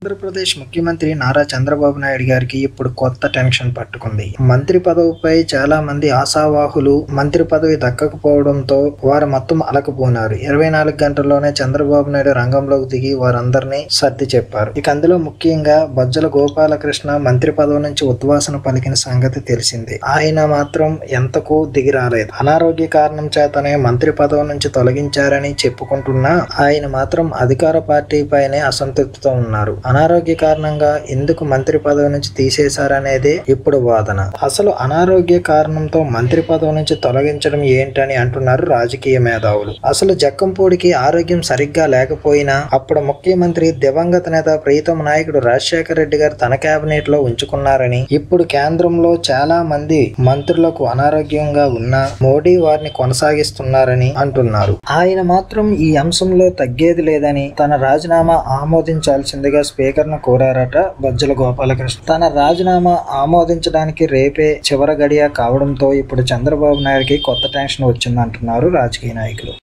ఆంధ్రప్రదేశ్ ముఖ్యమంత్రి నారా చంద్రబాబు నాయుడు గారికి ఇప్పుడు కొత్త టెన్షన్ పట్టుకుంది మంత్రి పదవిపై చాలా మంది ఆశావాహులు మంత్రి పదవి దక్కకపోవడంతో వారు మొత్తం అలకపోనారు ఇరవై నాలుగు గంటల్లోనే చంద్రబాబు నాయుడు రంగంలోకి దిగి వారందరినీ సర్ది చెప్పారు ఇక అందులో ముఖ్యంగా బొజ్జల గోపాలకృష్ణ మంత్రి పదవి నుంచి ఉద్వాసన పలికిన సంగతి తెలిసింది ఆయన మాత్రం ఎంతకు దిగి రాలేదు అనారోగ్య కారణం చేతనే మంత్రి పదవి నుంచి తొలగించారని చెప్పుకుంటున్నా ఆయన మాత్రం అధికార పార్టీ పైనే అసంతృప్తితో ఉన్నారు అనారోగ్య కారణంగా ఎందుకు మంత్రి పదవి నుంచి తీసేశారనేదే ఇప్పుడు వాదన అసలు అనారోగ్య కారణంతో మంత్రి పదవి నుంచి తొలగించడం ఏంటని అంటున్నారు రాజకీయ మేధావులు అసలు జక్కంపూడికి ఆరోగ్యం సరిగ్గా లేకపోయినా అప్పుడు ముఖ్యమంత్రి దివంగత నేత ప్రీతం నాయకుడు రాజశేఖర రెడ్డి గారు తన కేబినెట్ లో ఉంచుకున్నారని ఇప్పుడు కేంద్రంలో చాలా మంది మంత్రులకు అనారోగ్యంగా ఉన్నా మోడీ వారిని కొనసాగిస్తున్నారని అంటున్నారు ఆయన మాత్రం ఈ అంశంలో తగ్గేది లేదని తన రాజీనామా ఆమోదించాల్సిందిగా స్పీకర్ ను కోరారట బొజ్జల గోపాలకృష్ణ తన రాజీనామా ఆమోదించడానికి రేపే చివరి గడియ కావడంతో ఇప్పుడు చంద్రబాబు నాయుడుకి కొత్త టెన్షన్ వచ్చిందంటున్నారు రాజకీయ నాయకులు